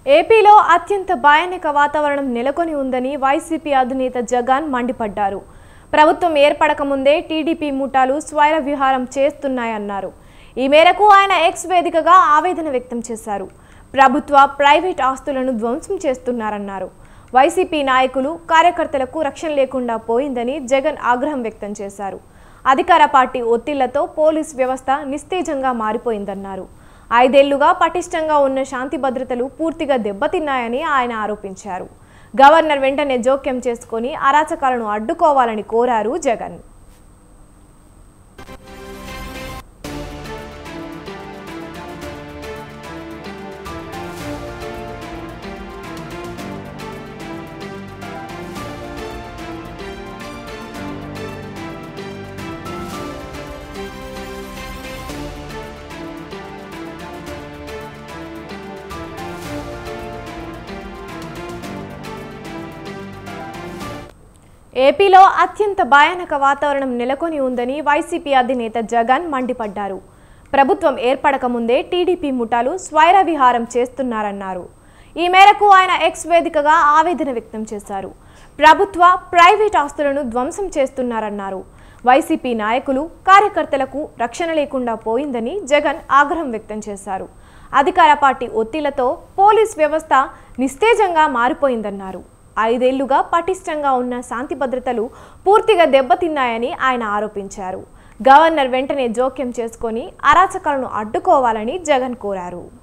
ఏపీలో అత్యంత భయానక వాతావరణం నెలకొని ఉందని వైసీపీ అధినేత జగన్ మండిపడ్డారు ప్రభుత్వం ఏర్పడక ముందే టీడీపీ ముఠాలు స్వైర విహారం చేస్తున్నాయన్నారు ఈ మేరకు ఆయన ఎక్స్ వేదికగా ఆవేదన వ్యక్తం చేశారు ప్రభుత్వ ప్రైవేట్ ఆస్తులను ధ్వంసం చేస్తున్నారన్నారు వైసీపీ నాయకులు కార్యకర్తలకు రక్షణ లేకుండా పోయిందని జగన్ ఆగ్రహం వ్యక్తం చేశారు అధికార పార్టీ ఒత్తిళ్లతో పోలీస్ వ్యవస్థ నిస్తేజంగా మారిపోయిందన్నారు ఐదేళ్లుగా పటిష్టంగా ఉన్న శాంతి భద్రతలు పూర్తిగా దెబ్బతిన్నాయని ఆయన ఆరోపించారు గవర్నర్ వెంటనే జోక్యం చేసుకొని అరాచకాలను అడ్డుకోవాలని కోరారు జగన్ ఏపీలో అత్యంత భయానక వాతావరణం నెలకొని ఉందని వైసీపీ అధినేత జగన్ మండిపడ్డారు ప్రభుత్వం ఏర్పడక ముందే టీడీపీ ముఠాలు స్వైర విహారం చేస్తున్నారన్నారు ఈ మేరకు ఆయన ఎక్స్ వేదికగా ఆవేదన వ్యక్తం చేశారు ప్రభుత్వ ప్రైవేట్ ఆస్తులను ధ్వంసం చేస్తున్నారన్నారు వైసీపీ నాయకులు కార్యకర్తలకు రక్షణ లేకుండా పోయిందని జగన్ ఆగ్రహం వ్యక్తం చేశారు అధికార పార్టీ ఒత్తిళ్లతో పోలీస్ వ్యవస్థ నిస్తేజంగా మారిపోయిందన్నారు ఐదేళ్లుగా పటిష్టంగా ఉన్న శాంతి భద్రతలు పూర్తిగా దెబ్బతిన్నాయని ఆయన ఆరోపించారు గవర్నర్ వెంటనే జోక్యం చేసుకొని అరాచకాలను అడ్డుకోవాలని జగన్ కోరారు